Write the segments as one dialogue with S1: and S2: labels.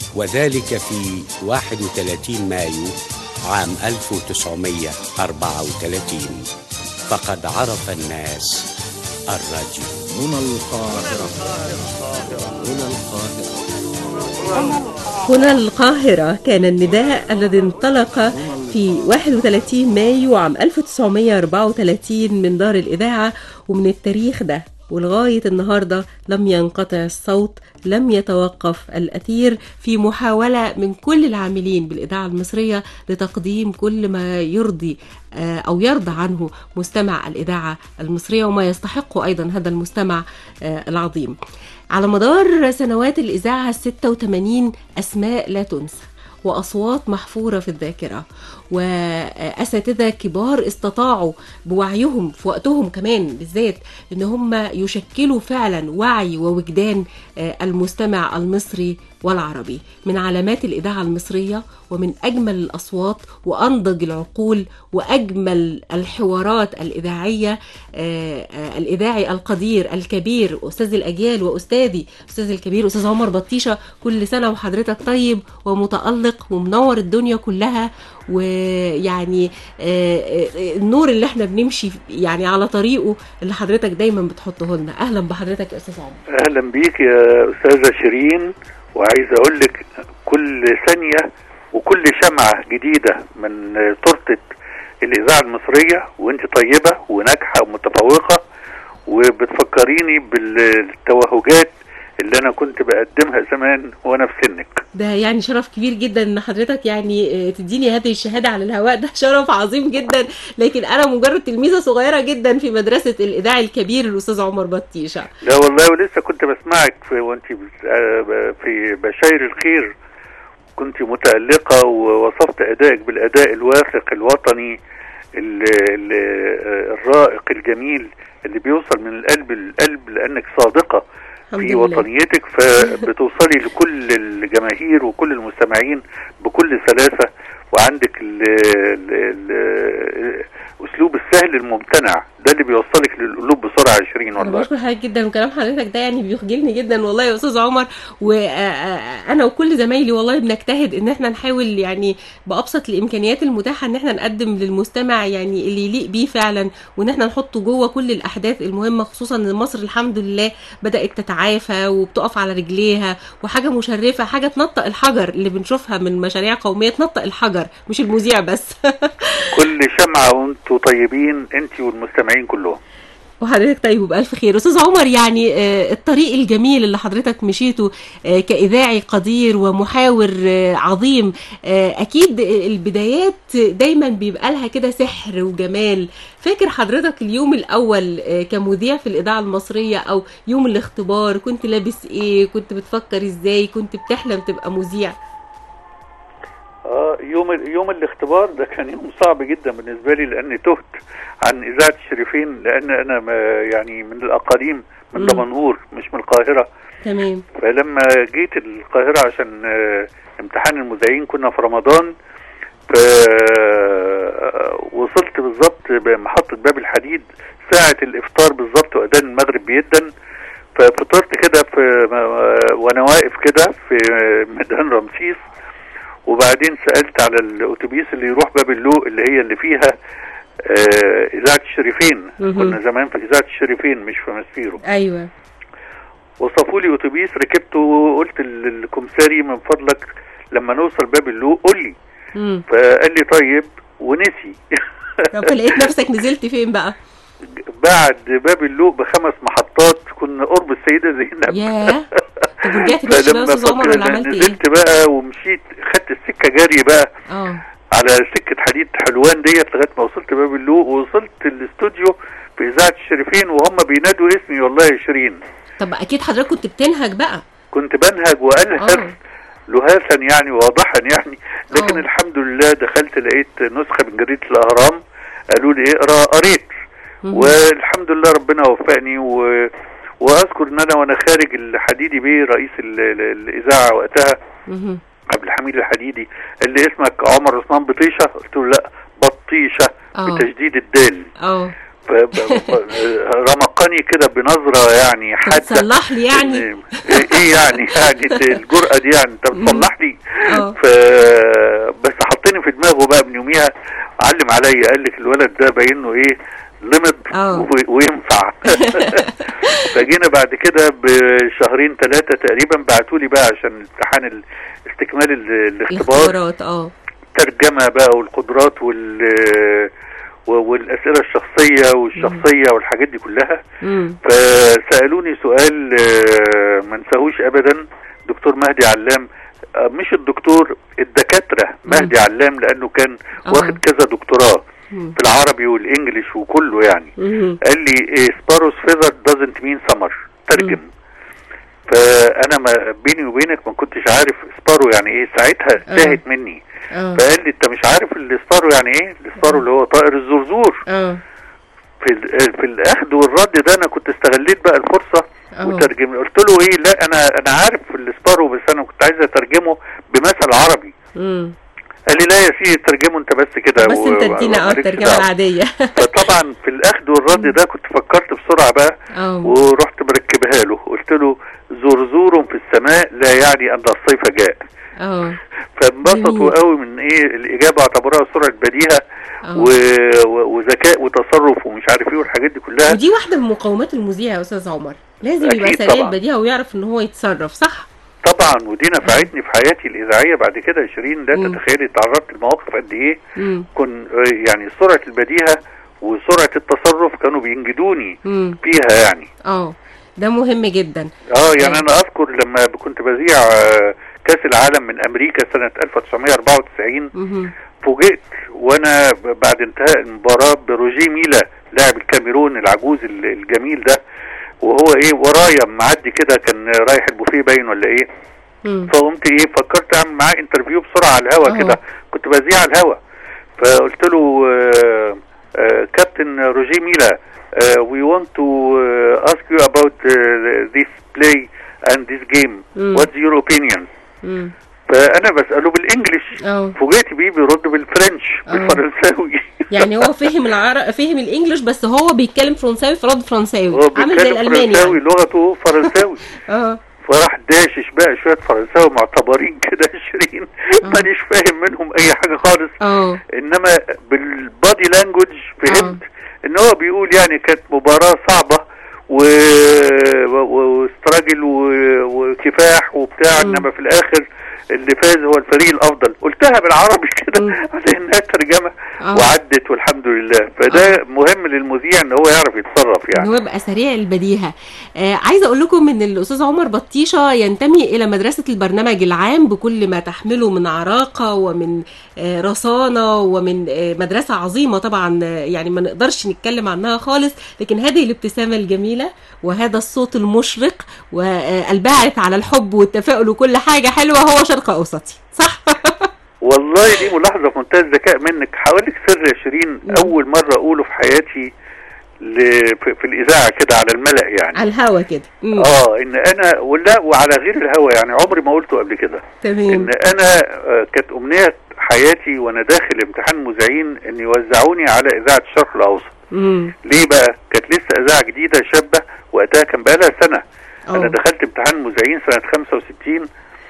S1: وذلك في 31 مايو عام 1934 فقد عرف الناس الراديو
S2: هنا القاهرة هنا القاهرة
S3: هنا القاهرة كان النداء الذي انطلق في 31 مايو عام 1934 من دار الإذاعة ومن التاريخ ده ولغاية النهاردة لم ينقطع الصوت لم يتوقف الأثير في محاولة من كل العاملين بالإذاعة المصرية لتقديم كل ما يرضي آه، أو يرضى عنه مستمع الإذاعة المصرية وما يستحقه أيضا هذا المستمع آه، العظيم على مدار سنوات الإذاعة الستة وثمانين أسماء لا تنسى وأصوات محفورة في الذاكرة وأساتذة كبار استطاعوا بوعيهم في وقتهم كمان بالذات إن هم يشكلوا فعلا وعي ووجدان آه، المستمع المصري والعربي من علامات الإذاعة المصرية ومن أجمل الأصوات وأنضج العقول وأجمل الحوارات الإذاعية آه، آه، الإذاعي القدير الكبير أستاذ الأجيال وأستاذي أستاذ الكبير أستاذ عمر بطيشة كل سنة وحضرتك طيب ومتألق ومنور الدنيا كلها ويعني آه، آه، النور اللي احنا بنمشي يعني على طريقه اللي حضرتك دايما بتحطه لنا أهلا بحضرتك يا أستاذ عمر
S4: اهلا بيك يا استاذه شيرين وعايز اقول لك كل ثانيه وكل شمعه جديده من تورته الاذاعه المصريه وانت طيبه وناجحه ومتفوقه وبتفكريني بالتوهجات اللي انا كنت بقدمها زمان وانا في سنك
S3: ده يعني شرف كبير جدا ان حضرتك يعني آه، تديني هذه الشهاده على الهواء ده شرف عظيم جدا لكن انا مجرد تلميذه صغيره جدا في مدرسه الاذاعي الكبير الاستاذ عمر بطيشه
S4: لا والله ولسه كنت بسمعك في وانت بت- آه، في بشاير الخير كنت متألقة ووصفت أدائك بالأداء الواثق الوطني ال- ال- آه، الرائق الجميل اللي بيوصل من القلب للقلب لأنك صادقة
S3: الحمد
S4: في
S3: لله.
S4: وطنيتك فبتوصلي لكل الجماهير وكل المستمعين بكل سلاسة وعندك ال ال ال الأسلوب السهل الممتنع ده اللي بيوصلك للقلوب بسرعة 20
S3: انا
S4: والله
S3: بشكر حضرتك جدا وكلام حضرتك ده يعني بيخجلني جدا والله يا استاذ عمر وانا وكل زمايلي والله بنجتهد ان احنا نحاول يعني بابسط الامكانيات المتاحه ان احنا نقدم للمستمع يعني اللي يليق بيه فعلا وان احنا نحطه جوه كل الاحداث المهمه خصوصا ان مصر الحمد لله بدات تتعافى وبتقف على رجليها وحاجه مشرفه حاجه تنطق الحجر اللي بنشوفها من مشاريع قوميه تنطق الحجر مش المذيع بس
S4: كل شمعة وانتوا طيبين انت والمستمعين كلهم
S3: وحضرتك طيب وبألف خير أستاذ عمر يعني آه، الطريق الجميل اللي حضرتك مشيته آه، كإذاعي قدير ومحاور آه، عظيم آه، أكيد البدايات دايما بيبقى لها كده سحر وجمال فاكر حضرتك اليوم الأول آه، كمذيع في الإذاعة المصرية أو يوم الاختبار كنت لابس إيه كنت بتفكر إزاي كنت بتحلم تبقى مذيع
S4: اه يوم يوم الاختبار ده كان يوم صعب جدا بالنسبه لي لاني تهت عن اذاعه الشريفين لان انا ما- يعني من الاقاليم من
S3: مم.
S4: دمنهور مش من القاهره
S3: تمام
S4: فلما جيت القاهره عشان آه، امتحان المذيعين كنا في رمضان ف وصلت بالظبط بمحطه باب الحديد ساعه الافطار بالظبط واذان المغرب بيدن ففطرت كده في وانا واقف كده في ميدان رمسيس وبعدين سألت على الأتوبيس اللي يروح باب اللوق اللي هي اللي فيها آه، إذاعة الشريفين
S3: مهم.
S4: كنا زمان في إذاعة الشريفين مش في مسفيرو
S3: أيوة
S4: وصفوا لي أتوبيس ركبته وقلت للكمساري من فضلك لما نوصل باب اللوق قول لي
S3: مم.
S4: فقال لي طيب ونسي
S3: طب فلقيت نفسك نزلت فين بقى
S4: بعد باب اللوق بخمس محطات كنا قرب السيدة زينب
S3: ياه طب ورجعت ماشي بقى يا
S4: فلما
S3: أستاذ عمر ولا
S4: فك-
S3: عملت إيه؟
S4: نزلت بقى ومشيت خدت السكة جري بقى
S3: اه
S4: على سكة حديد حلوان ديت لغاية ما وصلت باب اللوق ووصلت الاستوديو في إذاعة الشريفين وهم بينادوا اسمي والله يا شيرين
S3: طب اكيد حضرتك كنت بتنهج بقى
S4: كنت بنهج وألهث
S3: اه
S4: لهاثا يعني واضحا يعني لكن
S3: آه.
S4: الحمد لله دخلت لقيت نسخة من جريدة الأهرام قالوا لي اقرا قريت
S3: مهم.
S4: والحمد لله ربنا وفقني و... واذكر ان انا وانا خارج الحديدي بيه رئيس ال... ال- الاذاعه وقتها
S3: مهم.
S4: عبد الحميد الحديدي قال لي اسمك عمر عثمان بطيشه قلت له لا بطيشه
S3: اه
S4: بتشديد الدال
S3: اه
S4: ف- ب- ب- رمى تلقاني كده بنظره يعني حاده
S3: تصلح لي يعني
S4: إن- ايه يعني يعني الجرأة دي يعني انت بتصلح لي
S3: اه
S4: ف بس حطيني في دماغه بقى من يوميها علم عليا قال لك الولد ده باين انه ايه لمض
S3: آه.
S4: و- وينفع فجينا بعد كده بشهرين ثلاثة تقريبا بعتوا لي بقى عشان امتحان ال- استكمال ال- الاختبار
S3: الاختبارات اه
S4: ترجمة بقى والقدرات وال و- والأسئلة الشخصية والشخصية والحاجات دي كلها
S3: مم.
S4: فسألوني سؤال آه، ما انساهوش أبدا دكتور مهدي علام آه، مش الدكتور الدكاترة مهدي علام لأنه كان
S3: آه.
S4: واخد كذا دكتوراه
S3: مم.
S4: في العربي والإنجليش وكله يعني
S3: مم.
S4: قال لي سباروس فيذر doesn't mean summer ترجم فأنا ما بيني وبينك ما كنتش عارف سبارو يعني إيه ساعتها
S3: آه.
S4: تاهت مني
S3: اه
S4: فقال لي أنت مش عارف السبارو يعني إيه السبارو اللي هو طائر الزرزور
S3: اه
S4: في ال- في الاخذ والرد ده انا كنت استغليت بقى الفرصه
S3: اه
S4: وترجم قلت له ايه لا انا انا عارف السبارو بس انا كنت عايز اترجمه بمثل عربي
S3: مم.
S4: قال لي لا يا سيدي ترجمه انت بس كده
S3: بس
S4: و-
S3: انت
S4: و-
S3: ادينا اه
S4: ومالكش
S3: الترجمه
S4: دعوة.
S3: العاديه
S4: فطبعا في الاخذ والرد ده كنت فكرت بسرعه بقى
S3: اه
S4: ورحت مركبها له قلت له زرزور في السماء لا يعني ان الصيف جاء
S3: اه
S4: فانبسطوا
S3: جميل.
S4: قوي من ايه الاجابه اعتبروها سرعه بديهه
S3: اه
S4: و- و- وذكاء وتصرف ومش عارف ايه والحاجات دي كلها
S3: ودي واحده من مقومات المذيع يا استاذ عمر لازم يبقى
S4: أكيد
S3: سريع
S4: طبعا.
S3: البديهه ويعرف ان هو يتصرف صح
S4: طبعا ودي نفعتني في حياتي الاذاعيه بعد كده 20 لا
S3: مم.
S4: تتخيلي تعرضت لمواقف قد ايه
S3: مم.
S4: كن يعني سرعه البديهه وسرعه التصرف كانوا بينجدوني
S3: مم.
S4: فيها يعني
S3: اه ده مهم جدا
S4: اه يعني انا اذكر لما كنت بذيع آه، كاس العالم من امريكا سنه 1994
S3: مهم.
S4: فوجئت وانا ب- بعد انتهاء المباراه بروجيه ميلا لاعب الكاميرون العجوز ال- الجميل ده وهو ايه ورايا معدي كده كان رايح البوفيه باين ولا ايه
S3: مم.
S4: فقمت ايه فكرت اعمل معاه انترفيو بسرعه على الهوا
S3: أهو.
S4: كده كنت بذيع على الهوا فقلت له آه، آه، كابتن روجيه ميلا وي ونت تو اسك يو اباوت ذيس بلاي اند ذيس جيم
S3: مم.
S4: واتس يور اوبينيون
S3: مم.
S4: فانا بساله بالانجلش
S3: اه
S4: فوجئت بيه بيرد بالفرنش
S3: أهو.
S4: بالفرنساوي
S3: يعني هو فهم العرب فهم الانجليش بس هو بيتكلم فرنساوي فرد فرنساوي
S4: هو
S3: عامل زي
S4: بيتكلم
S3: الالماني
S4: فرنساوي
S3: يعني.
S4: لغته فرنساوي
S3: اه
S4: فراح داشش بقى شويه فرنساوي معتبرين كده 20
S3: آه.
S4: مانيش فاهم منهم اي حاجه خالص
S3: اه
S4: انما بالبادي لانجوج فهمت ان هو بيقول يعني كانت مباراه صعبه و... و... واستراجل و... وكفاح وبتاع
S3: مم.
S4: انما في الاخر اللي فاز هو الفريق الافضل قلتها بالعربي كده
S3: مم.
S4: على انها ترجمه
S3: آه.
S4: وعدت والحمد لله فده مهم للمذيع ان هو يعرف يتصرف
S3: ان
S4: يعني
S3: هو يبقى سريع البديهه آه عايزه اقول لكم ان الاستاذ عمر بطيشه ينتمي الى مدرسه البرنامج العام بكل ما تحمله من عراقه ومن آه رصانه ومن آه مدرسه عظيمه طبعا آه يعني ما نقدرش نتكلم عنها خالص لكن هذه الابتسامه الجميله وهذا الصوت المشرق والباعث على الحب والتفاؤل وكل حاجه حلوه هو شرق اوسطي صح
S4: والله دي ملاحظه في منتهى الذكاء منك هقول لك سر يا شيرين
S3: مم.
S4: اول مره اقوله في حياتي ل... في... في الاذاعه كده على الملأ يعني
S3: على الهوا كده مم.
S4: اه ان انا ولا وعلى غير الهوا يعني عمري ما قلته قبل كده
S3: تمام
S4: ان انا آه، كانت امنيه حياتي وانا داخل امتحان مذيعين ان يوزعوني على اذاعه الشرق الاوسط
S3: مم.
S4: ليه بقى كانت لسه اذاعه جديده شابه وقتها كان بقى لها سنه انا
S3: أوه.
S4: دخلت امتحان مذيعين سنه 65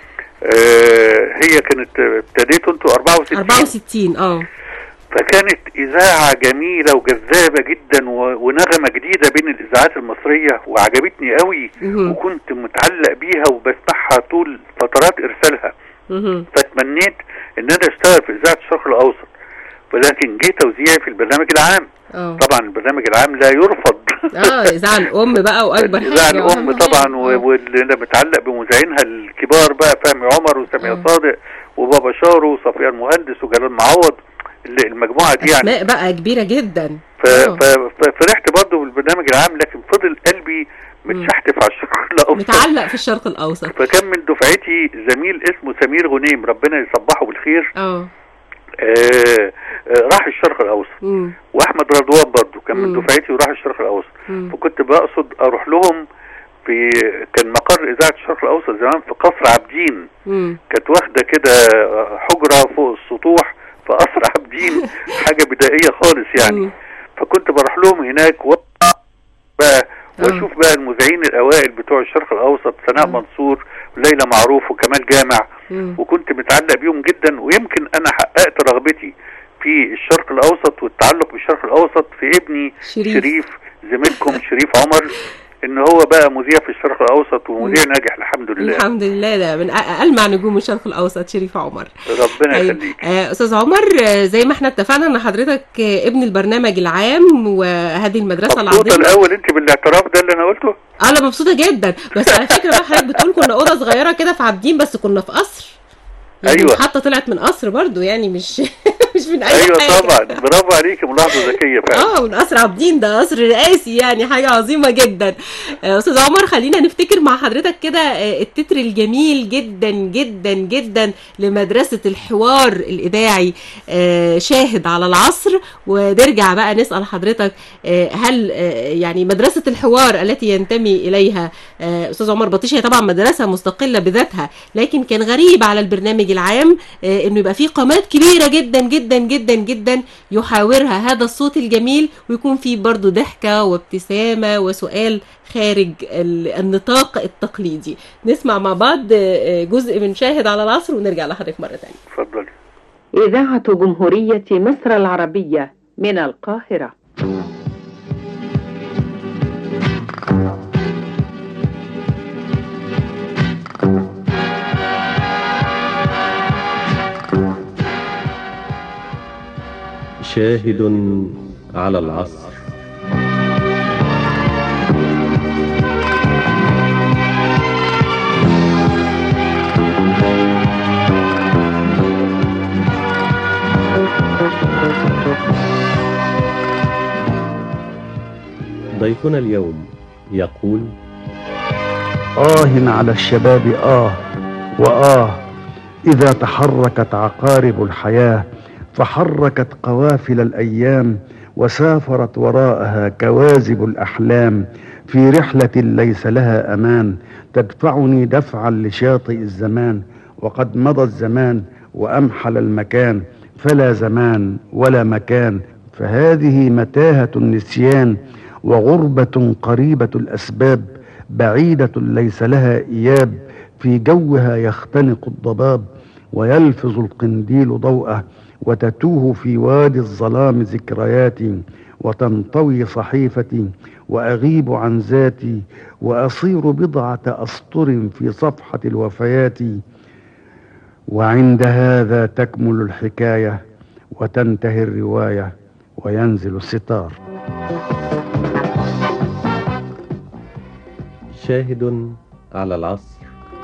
S4: آه هي كانت آه، ابتديتوا انتوا 64
S3: 64 اه
S4: فكانت إذاعة جميلة وجذابة جدا و- ونغمة جديدة بين الإذاعات المصرية وعجبتني قوي
S3: مهم.
S4: وكنت متعلق بيها وبسمعها طول فترات إرسالها
S3: مهم.
S4: فتمنيت إن أنا أشتغل في إذاعة الشرق الأوسط ولكن جه توزيعي في البرنامج العام
S3: اه
S4: طبعا البرنامج العام لا يرفض
S3: اه اذاعه الام بقى واكبر
S4: الإذاعة
S3: حاجه
S4: الأم
S3: وأهم
S4: طبعا
S3: حاجة.
S4: و-
S3: آه.
S4: واللي أنا متعلق بمذيعينها الكبار بقى فهمي عمر وسامية
S3: آه.
S4: صادق وبابا شارو وصفية المهندس وجلال معوض اللي- المجموعة دي يعني
S3: اسماء بقى كبيره جدا
S4: ف...
S3: آه.
S4: ف... ففرحت برضه بالبرنامج العام لكن فضل قلبي متشحتف على الشرق الاوسط
S3: متعلق في الشرق الاوسط
S4: فكان من دفعتي زميل اسمه سمير غنيم ربنا يصبحه بالخير
S3: اه
S4: آه... آه... راح الشرق الاوسط
S3: مم.
S4: واحمد رضوان برضه كان من
S3: مم.
S4: دفعتي وراح الشرق الاوسط
S3: مم.
S4: فكنت بقصد اروح لهم في كان مقر اذاعه الشرق الاوسط زمان في قصر عابدين
S3: مم.
S4: كانت واخده كده حجره فوق السطوح في قصر عابدين حاجه بدائيه خالص يعني
S3: مم.
S4: فكنت بروح لهم هناك و... بقى واشوف بقى المذيعين الاوائل بتوع الشرق الاوسط سناء
S3: مم.
S4: منصور وليلى معروف وكمال جامع
S3: مم.
S4: وكنت متعلق بيهم جدا ويمكن انا حققت رغبتي في الشرق الاوسط والتعلق بالشرق الاوسط في ابني
S3: شريف.
S4: شريف زميلكم شريف عمر ان هو بقى مذيع في الشرق الاوسط ومذيع ناجح الحمد لله
S3: الحمد لله ده من أ- ألمع نجوم الشرق الأوسط شريف عمر
S4: ربنا
S3: طيب
S4: يخليك
S3: آه، أستاذ عمر آه، زي ما احنا اتفقنا إن حضرتك آه، ابن البرنامج العام وهذه المدرسة
S4: مبسوطه
S3: العظيمة
S4: الاول انت بالاعتراف ده اللي انا قلته
S3: انا مبسوطه جدا بس على فكره بقى حضرتك بتقول كنا اوضه صغيره كده في عابدين بس كنا في قصر يعني
S4: أيوة.
S3: حتى طلعت من قصر برضو يعني مش مش من اي
S4: ايوه
S3: حاجه
S4: طبعا برافو عليك ملاحظه ذكيه فعلا
S3: اه من قصر عابدين ده قصر رئاسي يعني حاجه عظيمه جدا آه، استاذ عمر خلينا نفتكر مع حضرتك كده آه، التتر الجميل جدا جدا جدا لمدرسه الحوار الاذاعي آه، شاهد على العصر ونرجع بقى نسال حضرتك آه، هل آه، يعني مدرسه الحوار التي ينتمي اليها آه، استاذ عمر بطيش هي طبعا مدرسه مستقله بذاتها لكن كان غريب على البرنامج العام آه، انه يبقى فيه قامات كبيره جدا جدا جدا جدا يحاورها هذا الصوت الجميل ويكون فيه برضو ضحكه وابتسامه وسؤال خارج ال- النطاق التقليدي نسمع مع بعض آه، جزء من شاهد على العصر ونرجع لحضرتك مره ثانيه
S4: اتفضلي
S5: إذاعة جمهورية مصر العربية من القاهرة
S2: شاهد على العصر ضيفنا اليوم يقول
S6: آه على الشباب آه وآه إذا تحركت عقارب الحياة فحركت قوافل الأيام وسافرت وراءها كواذب الأحلام في رحلة ليس لها أمان تدفعني دفعا لشاطئ الزمان وقد مضى الزمان وأمحل المكان فلا زمان ولا مكان فهذه متاهة النسيان وغربة قريبة الأسباب بعيدة ليس لها إياب في جوها يختنق الضباب ويلفظ القنديل ضوءه وتتوه في وادي الظلام ذكرياتي وتنطوي صحيفتي وأغيب عن ذاتي وأصير بضعة أسطر في صفحة الوفيات وعند هذا تكمل الحكاية وتنتهي الرواية وينزل الستار
S2: شاهد على العصر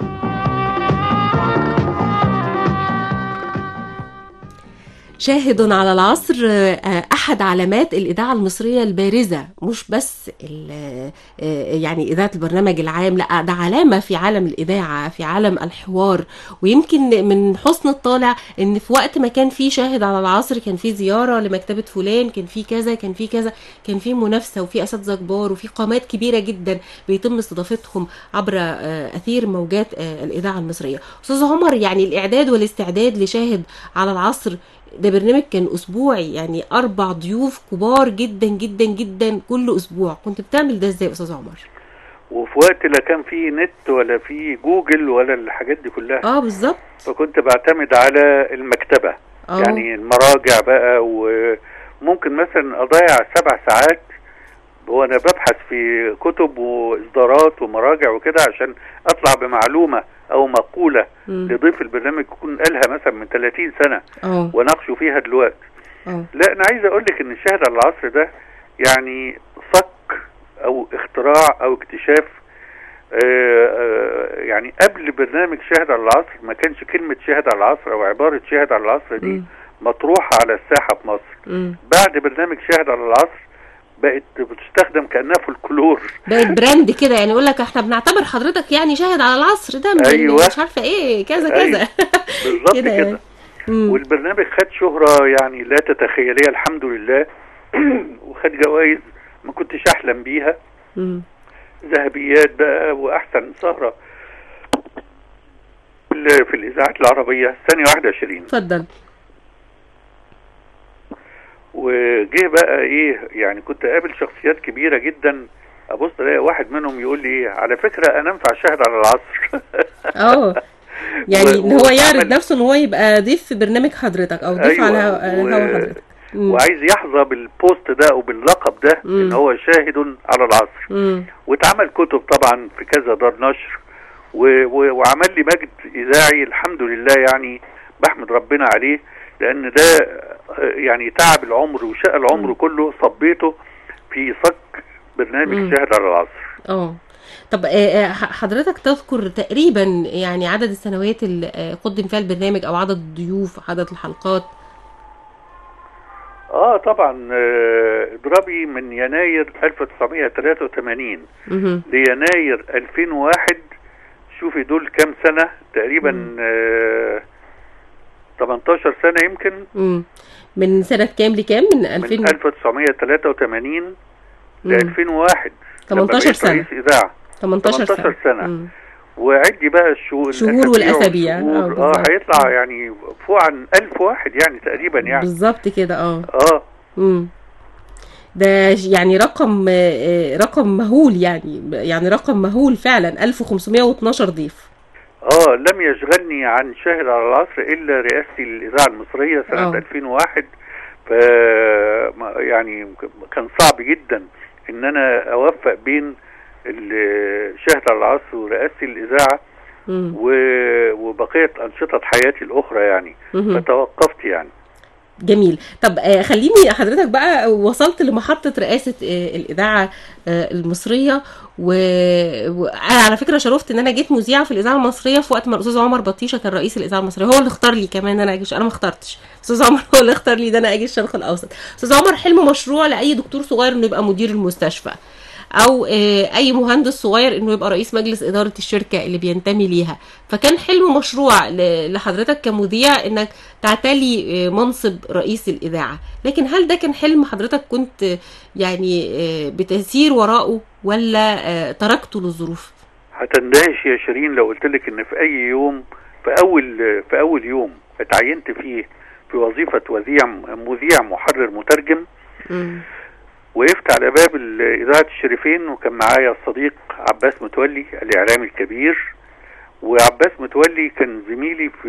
S3: شاهد على العصر آه، احد علامات الاذاعه المصريه البارزه مش بس ال- آه، يعني اذاعه البرنامج العام لا ده علامه في عالم الاذاعه في عالم الحوار ويمكن من حسن الطالع ان في وقت ما كان في شاهد على العصر كان في زياره لمكتبه فلان كان في كذا كان في كذا كان في منافسه وفي اساتذه كبار وفي قامات كبيره جدا بيتم استضافتهم عبر آه، اثير موجات آه، الاذاعه المصريه استاذ عمر يعني الاعداد والاستعداد لشاهد على العصر ده برنامج كان اسبوعي يعني اربع ضيوف كبار جدا جدا جدا كل اسبوع كنت بتعمل ده ازاي يا استاذ عمر
S4: وفي وقت لا كان في نت ولا في جوجل ولا الحاجات دي كلها
S3: اه بالظبط
S4: فكنت بعتمد على المكتبة
S3: اه
S4: يعني المراجع بقى وممكن مثلا اضيع سبع ساعات وانا ببحث في كتب واصدارات ومراجع وكده عشان اطلع بمعلومة او مقولة
S3: مم.
S4: لضيف البرنامج يكون قالها مثلا من 30 سنة
S3: اه
S4: وناقشوا فيها دلوقتي
S3: اه
S4: لا انا عايز اقول لك ان الشاهد على العصر ده يعني صك او اختراع او اكتشاف آه، آه، يعني قبل برنامج شاهد على العصر ما كانش كلمة شاهد على العصر او عبارة شاهد على العصر دي
S3: مم.
S4: مطروحة على الساحة في مصر
S3: مم.
S4: بعد برنامج شاهد على العصر بقت بتستخدم كأنها فولكلور
S3: بقت براند كده يعني يقول لك احنا بنعتبر حضرتك يعني شاهد على العصر ده من
S4: أيوة.
S3: مش عارفه ايه كذا
S4: أيوة.
S3: كذا
S4: بالظبط
S3: كده
S4: كده
S3: يعني. مم.
S4: والبرنامج خد شهرة يعني لا تتخيليها الحمد لله وخد جوائز ما كنتش احلم بيها
S3: مم.
S4: ذهبيات بقى واحسن سهرة في الاذاعات العربية ثانية واحدة شيرين
S3: اتفضل
S4: وجه بقى ايه يعني كنت قابل شخصيات كبيرة جدا ابص الاقي واحد منهم يقول لي ايه على فكره انا انفع شاهد على العصر
S3: اه يعني
S4: و-
S3: ان هو يعرض
S4: وعمل-
S3: نفسه ان هو يبقى ضيف في برنامج حضرتك او ضيف
S4: أيوة،
S3: على على
S4: و-
S3: هوا حضرتك مم.
S4: وعايز يحظى بالبوست ده او باللقب ده
S3: مم.
S4: ان هو شاهد على العصر
S3: مم.
S4: واتعمل كتب طبعا في كذا دار نشر و... و... وعمل لي مجد اذاعي الحمد لله يعني بحمد ربنا عليه لان ده آه، يعني تعب العمر وشقى العمر كله صبيته في صك برنامج
S3: مم.
S4: شاهد على العصر
S3: اه طب آه، آه، ح- حضرتك تذكر تقريبا يعني عدد السنوات اللي آه، قدم فيها البرنامج او عدد الضيوف عدد الحلقات
S4: اه طبعا آه، اضربي من يناير 1983
S3: مهم.
S4: ليناير 2001 شوفي دول كام سنة تقريبا آه 18 سنة يمكن
S3: مم. من سنة كام لكام من
S4: من
S3: 2000
S4: 1983 ل
S3: مم.
S4: 2001 لما
S3: 18
S4: بقيت
S3: سنة.
S4: رئيس إذاعة
S3: 18
S4: 18
S3: سنة
S4: سنة.
S3: مم.
S4: وعدي بقى الشهور
S3: شهور والأسابيع. آه،
S4: اه
S3: بالظبط.
S4: هيطلع يعني فوق عن 1000 واحد يعني تقريبا يعني
S3: بالظبط كده اه
S4: اه
S3: مم. ده ش- يعني رقم آه، آه، رقم مهول يعني يعني رقم مهول فعلا 1512 ضيف
S4: اه لم يشغلني عن شاهد على العصر الا رئاستي للاذاعه المصريه سنه
S3: آه.
S4: 2001 ف ما- يعني كان صعب جدا ان انا اوفق بين ال- شاهد على العصر ورئاستي للاذاعه
S3: مم.
S4: و- وبقيه انشطه حياتي الاخرى يعني
S3: مهم.
S4: فتوقفت يعني
S3: جميل طب آه، خليني حضرتك بقى وصلت لمحطة رئاسة آه، الإذاعة آه، المصرية و- وأنا على فكرة شرفت إن أنا جيت مذيعة في الإذاعة المصرية في وقت ما الأستاذ عمر بطيشة كان رئيس الإذاعة المصرية هو اللي اختار لي كمان إن أنا أجي أنا ما اخترتش أستاذ عمر هو اللي اختار لي إن أنا أجي الشرق الأوسط أستاذ عمر حلم مشروع لأي دكتور صغير إنه يبقى مدير المستشفى او آه، اي مهندس صغير انه يبقى رئيس مجلس اداره الشركه اللي بينتمي ليها فكان حلم مشروع ل- لحضرتك كمذيع انك تعتلي آه، منصب رئيس الاذاعه لكن هل ده كان حلم حضرتك كنت آه، يعني آه، بتسير وراءه ولا آه، تركته للظروف
S4: هتندهش يا شيرين لو قلت لك ان في اي يوم في اول في اول يوم اتعينت فيه في وظيفه وذيع مذيع محرر مترجم
S3: مم.
S4: وقفت على باب ال- إذاعة الشريفين وكان معايا الصديق عباس متولي الإعلامي الكبير وعباس متولي كان زميلي في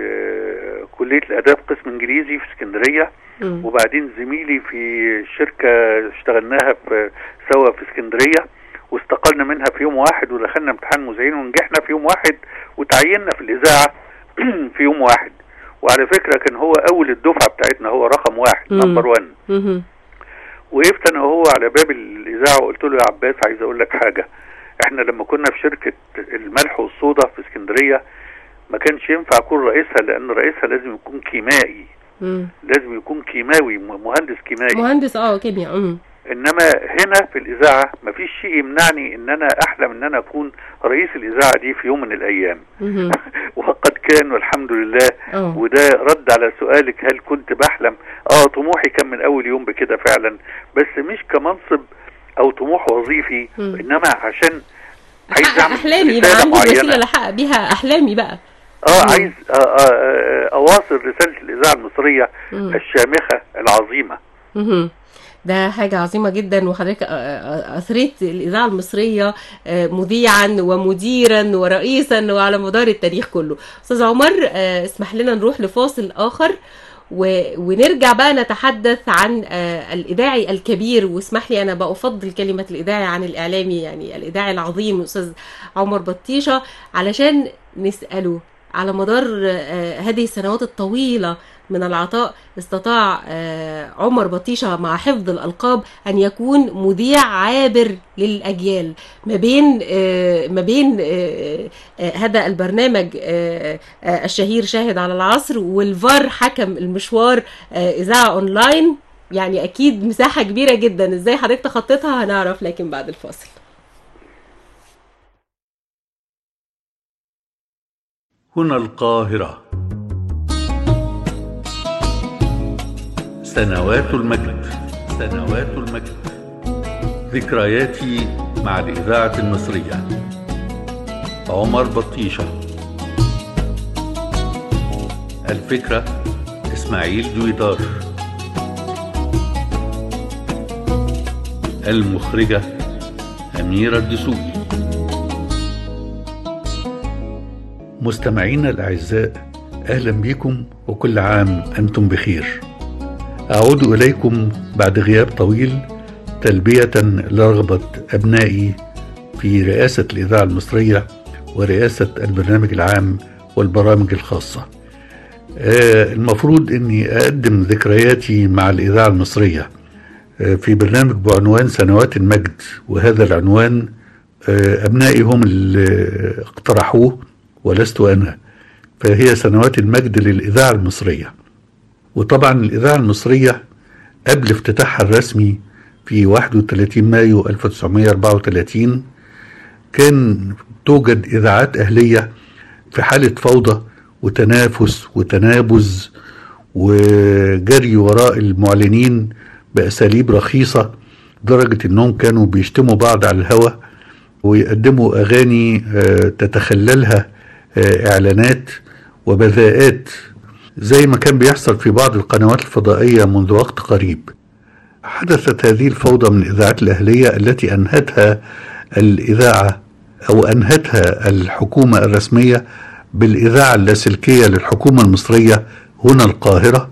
S4: كلية الآداب قسم إنجليزي في اسكندرية
S3: مم.
S4: وبعدين زميلي في شركة اشتغلناها في سوا في اسكندرية واستقلنا منها في يوم واحد ودخلنا امتحان مذيعين ونجحنا في يوم واحد وتعيننا في الإذاعة في يوم واحد وعلى فكرة كان هو أول الدفعة بتاعتنا هو رقم واحد
S3: مم.
S4: نمبر 1
S3: مهم.
S4: وقفت انا وهو على باب الاذاعه وقلت له يا عباس عايز اقول لك حاجه احنا لما كنا في شركه الملح والصودا في اسكندريه ما كانش ينفع اكون رئيسها لان رئيسها لازم يكون كيمائي
S3: مم.
S4: لازم يكون كيماوي م- مهندس كيمائي
S3: مهندس اه كيمياء مم.
S4: انما هنا في الاذاعه ما فيش شيء يمنعني ان انا احلم ان انا اكون رئيس الاذاعه دي في يوم من الايام
S3: مهم.
S4: وقد كان والحمد لله
S3: اه
S4: وده رد على سؤالك هل كنت بحلم اه طموحي كان من اول يوم بكده فعلا بس مش كمنصب او طموح وظيفي
S3: مم.
S4: انما عشان عايز
S3: احقق
S4: اعمل
S3: احلامي يبقى
S4: رسالة
S3: عندي الوسيله
S4: معينة.
S3: اللي احقق بيها احلامي بقى
S4: اه
S3: مم.
S4: عايز آه آه آه اواصل رسالة الاذاعة المصرية
S3: مم.
S4: الشامخة العظيمة
S3: مهم. ده حاجة عظيمة جدا وحضرتك آه، آه، أثريت الإذاعة المصرية آه، مذيعا ومديرا ورئيسا وعلى مدار التاريخ كله أستاذ عمر آه، اسمح لنا نروح لفاصل آخر و- ونرجع بقى نتحدث عن آه، الإذاعي الكبير واسمح لي أنا بأفضل كلمة الإذاعي عن الإعلامي يعني الإذاعي العظيم الأستاذ عمر بطيشة علشان نسأله على مدار آه، هذه السنوات الطويلة من العطاء استطاع آه، عمر بطيشة مع حفظ الألقاب أن يكون مذيع عابر للأجيال ما بين آه، ما بين آه، آه، هذا البرنامج آه، آه، الشهير شاهد على العصر والفار حكم المشوار آه، إذاعة أونلاين يعني أكيد مساحة كبيرة جدا إزاي حضرتك تخطيتها هنعرف لكن بعد الفاصل
S7: هنا القاهرة سنوات المجد سنوات المجد ذكرياتي مع الإذاعة المصرية عمر بطيشة الفكرة إسماعيل دويدار المخرجة أميرة الدسوقي مستمعينا الأعزاء أهلا بكم وكل عام أنتم بخير أعود إليكم بعد غياب طويل تلبية لرغبة أبنائي في رئاسة الإذاعة المصرية ورئاسة البرنامج العام والبرامج الخاصة آه، المفروض أني أقدم ذكرياتي مع الإذاعة المصرية آه، في برنامج بعنوان سنوات المجد وهذا العنوان آه، أبنائي هم اللي اقترحوه ولست أنا فهي سنوات المجد للإذاعة المصرية وطبعا الإذاعة المصرية قبل افتتاحها الرسمي في 31 مايو 1934 كان توجد إذاعات أهلية في حالة فوضى وتنافس وتنابز وجري وراء المعلنين بأساليب رخيصة لدرجة أنهم كانوا بيشتموا بعض على الهواء ويقدموا أغاني آه، تتخللها آه، إعلانات وبذاءات زي ما كان بيحصل في بعض القنوات الفضائية منذ وقت قريب حدثت هذه الفوضى من الإذاعات الأهلية التي أنهتها الإذاعة أو أنهتها الحكومة الرسمية بالإذاعة اللاسلكية للحكومة المصرية هنا القاهرة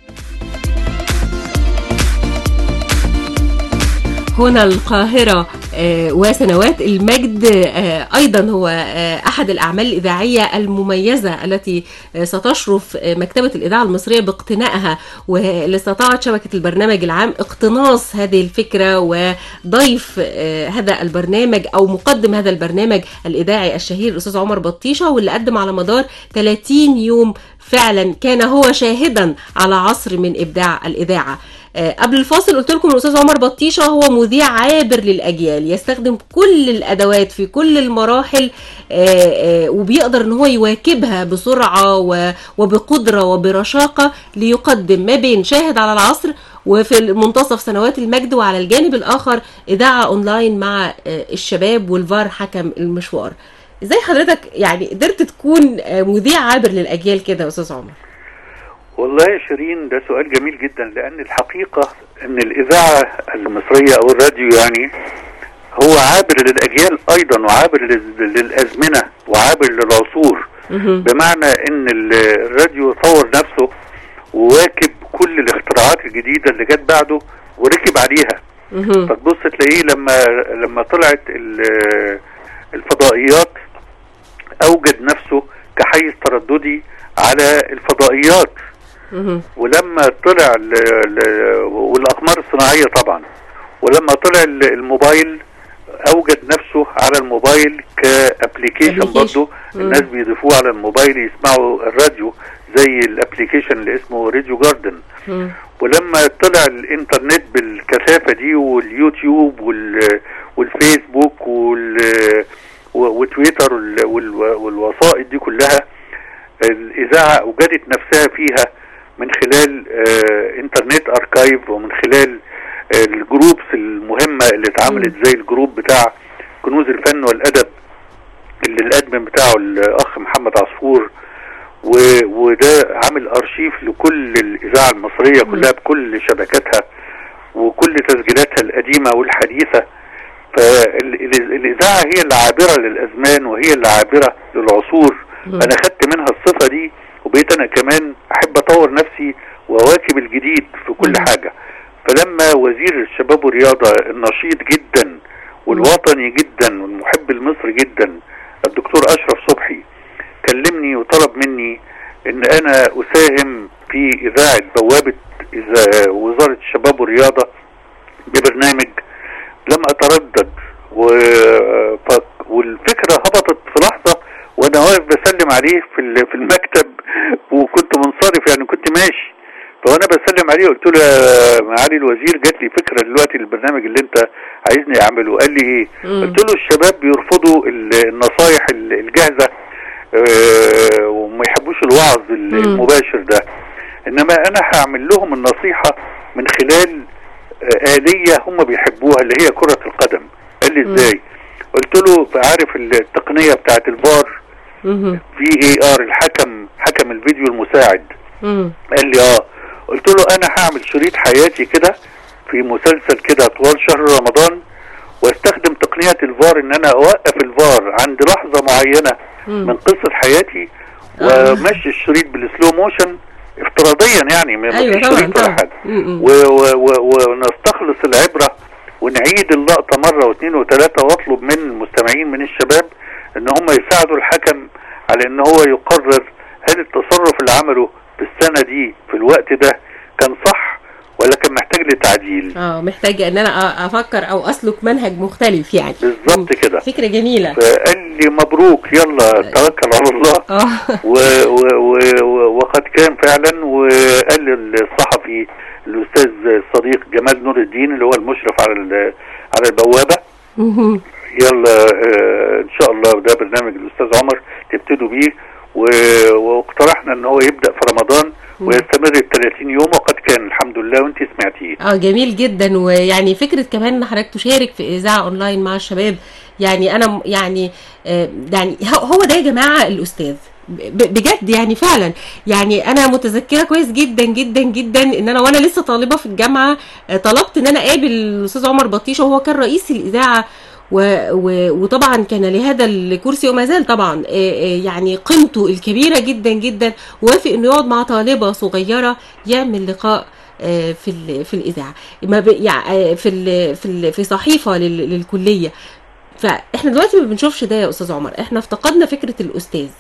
S3: هنا القاهرة آه، وسنوات المجد آه، أيضا هو آه، أحد الأعمال الإذاعية المميزة التي آه، ستشرف آه، مكتبة الإذاعة المصرية باقتنائها واللي استطاعت شبكة البرنامج العام اقتناص هذه الفكرة وضيف آه، هذا البرنامج أو مقدم هذا البرنامج الإذاعي الشهير الأستاذ عمر بطيشة واللي قدم على مدار 30 يوم فعلا كان هو شاهدا على عصر من إبداع الإذاعة آه، قبل الفاصل قلت لكم الاستاذ عمر بطيشه هو مذيع عابر للاجيال يستخدم كل الادوات في كل المراحل آه، آه، وبيقدر ان هو يواكبها بسرعه و- وبقدره وبرشاقه ليقدم ما بين شاهد على العصر وفي منتصف سنوات المجد وعلى الجانب الاخر اذاعه اونلاين مع آه، الشباب والفار حكم المشوار ازاي حضرتك يعني قدرت تكون آه، مذيع عابر للاجيال كده يا استاذ عمر
S4: والله يا شيرين ده سؤال جميل جدا لان الحقيقه ان الاذاعه المصريه او الراديو يعني هو عابر للاجيال ايضا وعابر لل- للازمنه وعابر للعصور
S3: مهم.
S4: بمعنى ان ال- الراديو طور نفسه وواكب كل الاختراعات الجديده اللي جت بعده وركب عليها
S3: مهم.
S4: فتبص تلاقيه لما لما طلعت ال- الفضائيات اوجد نفسه كحيز ترددي على الفضائيات
S3: مهم.
S4: ولما طلع ال ال والاقمار الصناعيه طبعا ولما طلع ال- الموبايل اوجد نفسه على الموبايل كابليكيشن
S3: Application.
S4: برضه
S3: مم.
S4: الناس بيضيفوه على الموبايل يسمعوا الراديو زي الابليكيشن اللي اسمه راديو جاردن
S3: مم.
S4: ولما طلع الانترنت بالكثافه دي واليوتيوب وال والفيسبوك وال و- وتويتر وال- وال- والوسائط دي كلها الاذاعه اوجدت نفسها فيها من خلال آه، انترنت اركايف ومن خلال آه، الجروبس المهمه اللي اتعملت زي الجروب بتاع كنوز الفن والادب اللي الادمن بتاعه الاخ محمد عصفور و- وده عامل ارشيف لكل الاذاعه المصريه كلها بكل شبكاتها وكل تسجيلاتها القديمه والحديثه فالاذاعه هي اللي عابره للازمان وهي اللي عابره للعصور
S3: مم.
S4: انا خدت منها الصفه دي وبقيت انا كمان احب اطور نفسي واواكب الجديد في كل
S3: مم.
S4: حاجه فلما وزير الشباب والرياضه النشيط جدا والوطني جدا والمحب لمصر جدا الدكتور اشرف صبحي كلمني وطلب مني ان انا اساهم في اذاعه بوابه إذا وزاره الشباب والرياضه ببرنامج لم اتردد و... ف... والفكره هبطت في لحظه وانا واقف بسلم عليه في ال- في المكتب وكنت منصرف يعني كنت ماشي فوانا بسلم عليه قلت له يا معالي الوزير جات لي فكره دلوقتي للبرنامج اللي انت عايزني اعمله قال لي ايه
S3: مم.
S4: قلت له الشباب بيرفضوا ال- النصايح ال- الجاهزه آه، وما يحبوش الوعظ ال-
S3: مم.
S4: المباشر ده انما انا هعمل لهم النصيحه من خلال آه، آلية هم بيحبوها اللي هي كرة القدم قال لي
S3: مم.
S4: ازاي قلت له عارف التقنية بتاعت الفار
S3: مهم.
S4: في اي ار الحكم حكم الفيديو المساعد
S3: مم.
S4: قال لي اه قلت له انا هعمل شريط حياتي كده في مسلسل كده طوال شهر رمضان واستخدم تقنيه الفار ان انا اوقف الفار عند لحظه معينه من قصه حياتي
S3: آه.
S4: ومشي الشريط بالسلو موشن افتراضيا يعني ما
S3: أيوة
S4: فيش
S3: طبعاً،
S4: شريط ولا
S3: طبعاً.
S4: حاجه
S3: م-م.
S4: و- و- و- ونستخلص العبره ونعيد اللقطه مره واثنين وثلاثه واطلب من المستمعين من الشباب ان هم يساعدوا الحكم على ان هو يقرر هل التصرف اللي عمله في السنه دي في الوقت ده كان صح ولا كان محتاج لتعديل
S3: اه محتاجه ان انا أ- افكر او اسلك منهج مختلف يعني
S4: بالظبط كده
S3: فكره جميله
S4: فقال لي مبروك يلا توكل على الله
S3: اه
S4: و و و و وقد كان فعلا وقال للصحفي الاستاذ الصديق جمال نور الدين اللي هو المشرف على ال- على البوابه
S3: مهم.
S4: يلا آه، ان شاء الله ده برنامج الاستاذ عمر تبتدوا بيه و- واقترحنا ان هو يبدا في رمضان ويستمر ال 30 يوم وقد كان الحمد لله وانت سمعتيه
S3: اه جميل جدا ويعني فكره كمان ان حضرتك تشارك في اذاعه اونلاين مع الشباب يعني انا م- يعني آه، يعني هو- هو ده يا جماعه الاستاذ ب- بجد يعني فعلا يعني انا متذكره كويس جدا جدا جدا ان انا وانا لسه طالبه في الجامعه آه، طلبت ان انا اقابل الاستاذ عمر بطيشه وهو كان رئيس الاذاعه و و وطبعا كان لهذا الكرسي وما زال طبعا آه، آه، يعني قيمته الكبيره جدا جدا وافق انه يقعد مع طالبه صغيره يعمل لقاء آه، في ال- في الاذاعه ما ب- يع- آه، في ال- في ال- في صحيفه لل- للكليه فاحنا دلوقتي ما بنشوفش ده يا استاذ عمر احنا افتقدنا فكره الاستاذ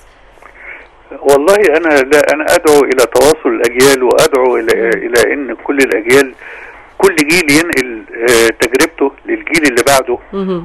S4: والله انا لا انا ادعو الى تواصل الاجيال وادعو الى الى ان كل الاجيال كل جيل ينقل آه، تجربته للجيل اللي بعده
S3: مهم.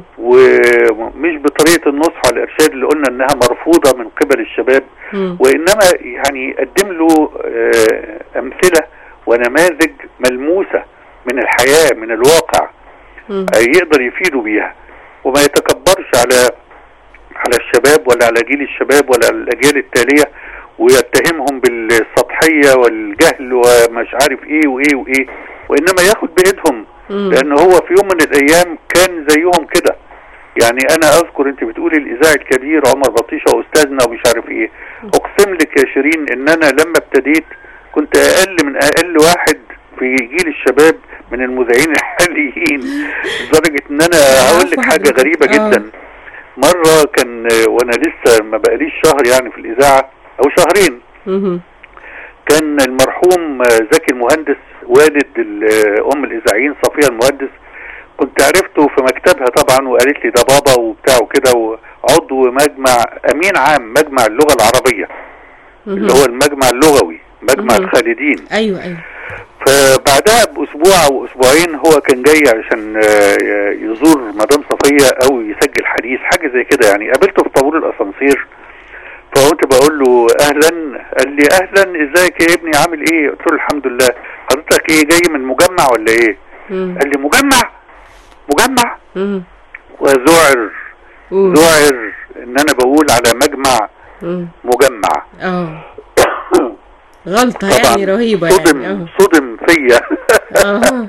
S4: ومش بطريقه النصح والارشاد اللي قلنا انها مرفوضه من قبل الشباب
S3: مم.
S4: وانما يعني يقدم له آه، امثله ونماذج ملموسه من الحياه من الواقع
S3: مم.
S4: آه، يقدر يفيدوا بيها وما يتكبرش على على الشباب ولا على جيل الشباب ولا على الاجيال التاليه ويتهمهم بالسطحيه والجهل ومش عارف ايه وايه وايه وانما ياخد بايدهم
S3: مم.
S4: لان هو في يوم من الايام كان زيهم كده يعني انا اذكر انت بتقولي الاذاعي الكبير عمر بطيشه واستاذنا ومش عارف ايه اقسم لك يا شيرين ان انا لما ابتديت كنت اقل من اقل واحد في جيل الشباب من المذيعين الحاليين لدرجه ان انا هقول لك حاجه غريبه
S3: آه.
S4: جدا مره كان آه، وانا لسه ما بقاليش شهر يعني في الاذاعه او شهرين
S3: مهم.
S4: كان المرحوم آه، زكي المهندس والد ال- آه، ام الاذاعيين صفيه المهندس كنت عرفته في مكتبها طبعا وقالت لي ده بابا وبتاع وكده وعضو مجمع امين عام مجمع اللغه العربيه اللي هو المجمع اللغوي مجمع
S3: مهم.
S4: الخالدين
S3: ايوه ايوه
S4: فبعدها باسبوع او اسبوعين هو كان جاي عشان آه، يزور مدام صفيه او يسجل حديث حاجه زي كده يعني قابلته في طابور الاسانسير فقلت بقول له اهلا قال لي اهلا ازيك يا ابني عامل ايه قلت له الحمد لله حضرتك ايه جاي من مجمع ولا ايه
S3: مم.
S4: قال لي مجمع مجمع
S3: مم.
S4: وذعر
S3: مم.
S4: ذعر ان انا بقول على مجمع
S3: مم.
S4: مجمع
S3: اه غلطه يعني رهيبه
S4: صدم
S3: يعني
S4: صدم فيا
S3: اه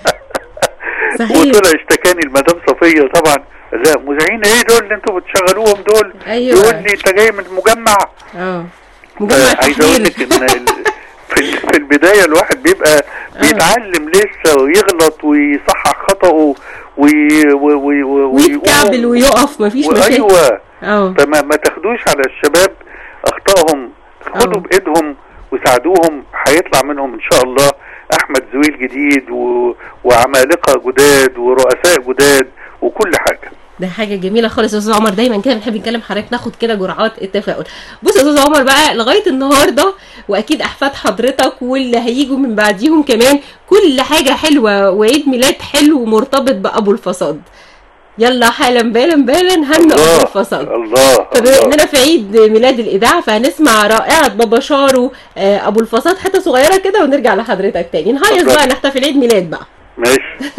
S3: صحيح
S4: وطلع اشتكاني المدام صفيه طبعا لا مذيعين ايه دول اللي انتوا بتشغلوهم دول
S3: أيوة.
S4: يقول لي انت جاي من مجمع
S3: اه مجمع
S4: آه، عايز اقول
S3: التحرير
S4: لك ان ال- في ال- في البدايه الواحد بيبقى بيتعلم لسه ويغلط ويصحح خطأه وي وي وي وي
S3: ويتكعبل ويقف مفيش مشاكل
S4: ايوه
S3: اه
S4: فما ما تاخدوش على الشباب اخطائهم خدوا
S3: آه.
S4: بايدهم وساعدوهم هيطلع منهم ان شاء الله احمد زويل جديد و... وعمالقه جداد ورؤساء جداد وكل حاجه
S3: ده حاجه جميله خالص يا استاذ عمر دايما كده بنحب نتكلم حضرتك ناخد كده جرعات التفاؤل بص يا استاذ عمر بقى لغايه النهارده واكيد احفاد حضرتك واللي هيجوا من بعديهم كمان كل حاجه حلوه وعيد ميلاد حلو مرتبط بابو الفصاد يلا حالا بالا بالا هن ابو الفصاد
S4: الله
S3: فبما
S4: الله.
S3: اننا في عيد ميلاد الاذاعه فهنسمع رائعه بابا شارو آه، ابو الفصاد حته صغيره كده ونرجع لحضرتك تاني نهيص
S4: اتفضل.
S3: بقى نحتفل عيد ميلاد بقى
S4: ماشي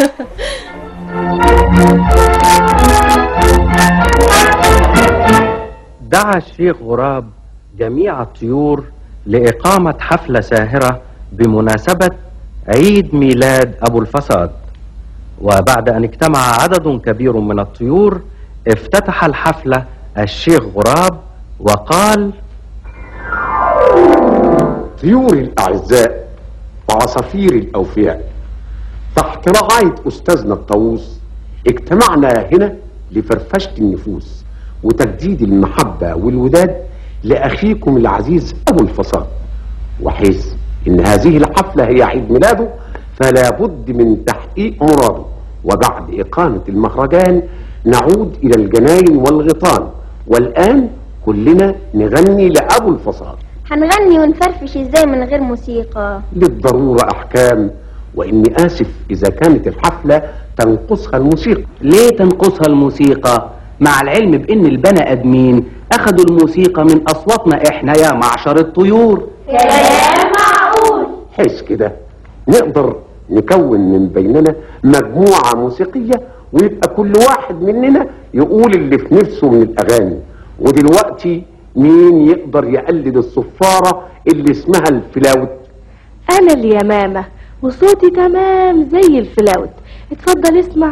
S8: دعا الشيخ غراب جميع الطيور لإقامة حفلة ساهرة بمناسبة عيد ميلاد أبو الفساد وبعد أن اجتمع عدد كبير من الطيور افتتح الحفلة الشيخ غراب وقال
S9: طيوري الأعزاء وعصافيري الأوفياء تحت رعاية أستاذنا الطاووس اجتمعنا هنا لفرفشة النفوس وتجديد المحبة والوداد لأخيكم العزيز أبو الفصاد وحيث إن هذه الحفلة هي عيد ميلاده فلا بد من تحقيق مراده وبعد إقامة المهرجان نعود إلى الجناين والغيطان والآن كلنا نغني لأبو الفصاد
S10: هنغني ونفرفش ازاي من غير موسيقى
S9: للضرورة أحكام وإني آسف إذا كانت الحفلة تنقصها الموسيقى
S8: ليه تنقصها الموسيقى مع العلم بان البني ادمين اخدوا الموسيقى من اصواتنا احنا يا معشر الطيور
S10: كلام معقول
S9: حيث كده نقدر نكون من بيننا مجموعة موسيقية ويبقى كل واحد مننا يقول اللي في نفسه من الأغاني ودلوقتي مين يقدر يقلد الصفارة اللي اسمها الفلاوت
S11: انا اليمامة وصوتي تمام زي الفلاوت اتفضل اسمع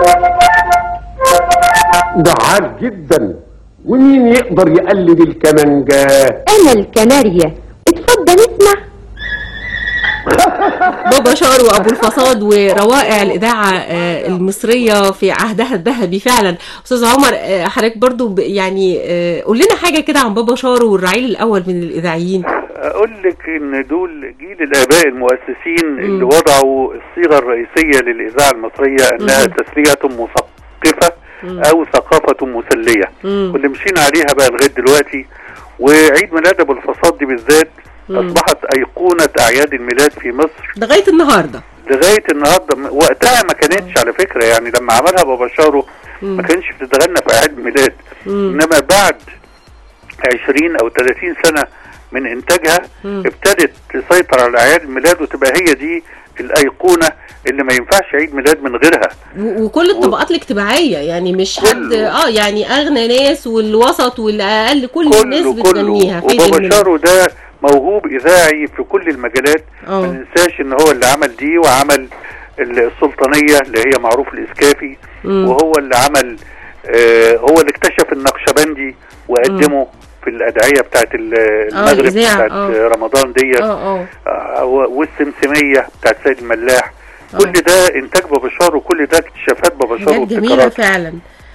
S9: ده عال جدا ومين يقدر يقلد الكمانجة
S11: انا الكناريا اتفضل اسمع
S3: بابا شار وابو الفصاد وروائع الاذاعه آه، المصريه في عهدها الذهبي فعلا استاذ عمر آه، حضرتك برضو ب- يعني آه، قول لنا حاجه كده عن بابا شار والرعيل الاول من الاذاعيين
S4: اقول لك ان دول جيل الاباء المؤسسين اللي وضعوا الصيغه الرئيسيه للاذاعه المصريه انها تسليه مثقفه او ثقافه مسليه
S3: مم.
S4: واللي مشينا عليها بقى لغايه دلوقتي وعيد ميلاد ابو الفصاد دي بالذات اصبحت ايقونه اعياد الميلاد في مصر
S3: لغايه النهارده
S4: لغايه النهارده م- وقتها ما كانتش على فكره يعني لما عملها بابا شارو ما كانش بتتغنى في اعياد الميلاد انما بعد 20 او 30 سنه من انتاجها ابتدت تسيطر على اعياد الميلاد وتبقى هي دي الايقونه اللي ما ينفعش عيد ميلاد من غيرها
S3: و- وكل الطبقات الاجتماعيه يعني مش حد
S4: كله.
S3: اه يعني اغنى ناس والوسط والاقل كل الناس
S4: كله
S3: بتغنيها
S4: كله
S3: في عيد
S4: وبابا
S3: الميلاد.
S4: شارو ده موهوب اذاعي في كل المجالات
S3: اه.
S4: ما ننساش ان هو اللي عمل دي وعمل السلطانيه اللي هي معروف الاسكافي
S3: مم.
S4: وهو اللي عمل آه هو اللي اكتشف النقشبندي وقدمه في الادعيه بتاعت ال- المغرب
S3: الإذاعة،
S4: بتاعت
S3: اه.
S4: رمضان ديت
S3: اه اه
S4: آه، والسمسميه بتاعت سيد الملاح كل ده انتاج بابا شارو وكل ده اكتشافات بابا شارو
S3: حاجات جميله
S4: وابتكارات
S3: فعلا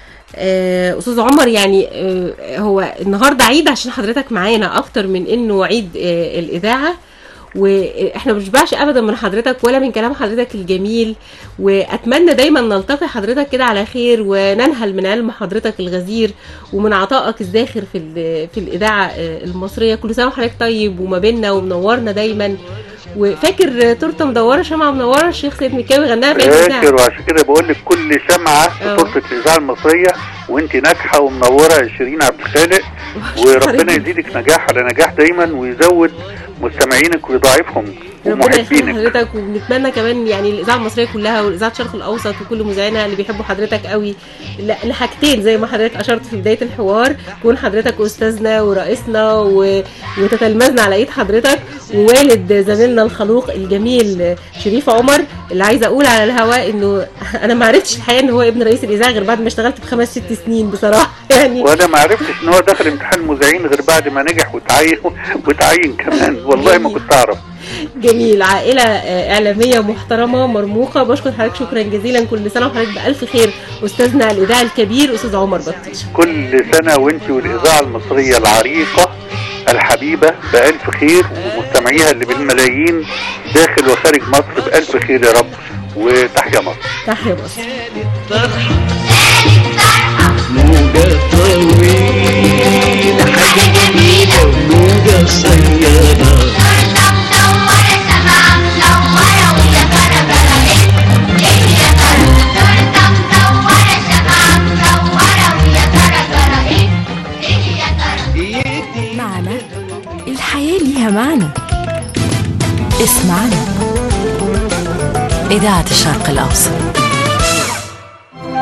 S3: آه، استاذ عمر يعني آه، هو النهارده عيد عشان حضرتك معانا اكتر من انه عيد آه، الاذاعه واحنا ما بنشبعش ابدا من حضرتك ولا من كلام حضرتك الجميل واتمنى دايما نلتقي حضرتك كده على خير وننهل من علم حضرتك الغزير ومن عطائك الزاخر في ال- في الاذاعه آه، المصريه كل سنه وحضرتك طيب وما بيننا ومنورنا دايما وفاكر تورته مدوره شمعه منوره الشيخ سيد مكاوي غناها في عيد
S4: فاكر
S3: الإذاعة.
S4: وعشان كده بقول لك كل شمعه في
S3: اه.
S4: تورته الاذاعه المصريه وانت ناجحه ومنوره شيرين عبد الخالق وربنا يزيدك نجاح على نجاح دايما ويزود مستمعينك ويضاعفهم
S3: ربنا يخلي
S4: ومحبينك
S3: حضرتك وبنتمنى كمان يعني الاذاعه المصريه كلها والاذاعه الشرق الاوسط وكل مذيعينها اللي بيحبوا حضرتك قوي ل- لحاجتين زي ما حضرتك اشرت في بدايه الحوار كون حضرتك استاذنا ورئيسنا و... وتتلمذنا على ايد حضرتك ووالد زميلنا الخلوق الجميل شريف عمر اللي عايزه اقول على الهواء انه انا ما عرفتش الحقيقه ان هو ابن رئيس الاذاعه غير بعد ما اشتغلت بخمس ست سنين بصراحه يعني
S4: وانا ما عرفتش ان هو دخل امتحان المذيعين غير بعد ما نجح وتعين وتعين كمان والله ما كنت اعرف
S3: جميل عائلة آه، إعلامية محترمة مرموقة بشكر حضرتك شكرا جزيلا كل سنة وحضرتك بألف خير أستاذنا الإذاعي الكبير أستاذ عمر بطيش
S4: كل سنه وانت والاذاعه المصريه العريقه الحبيبه بالف خير ومستمعيها اللي بالملايين داخل وخارج مصر بالف خير يا رب وتحيا مصر
S3: تحيا مصر
S12: موجة طويلة حاجة جميلة موجة قصيرة
S13: معنا الحياة ليها معنى اسمعنا إذاعة الشرق الأوسط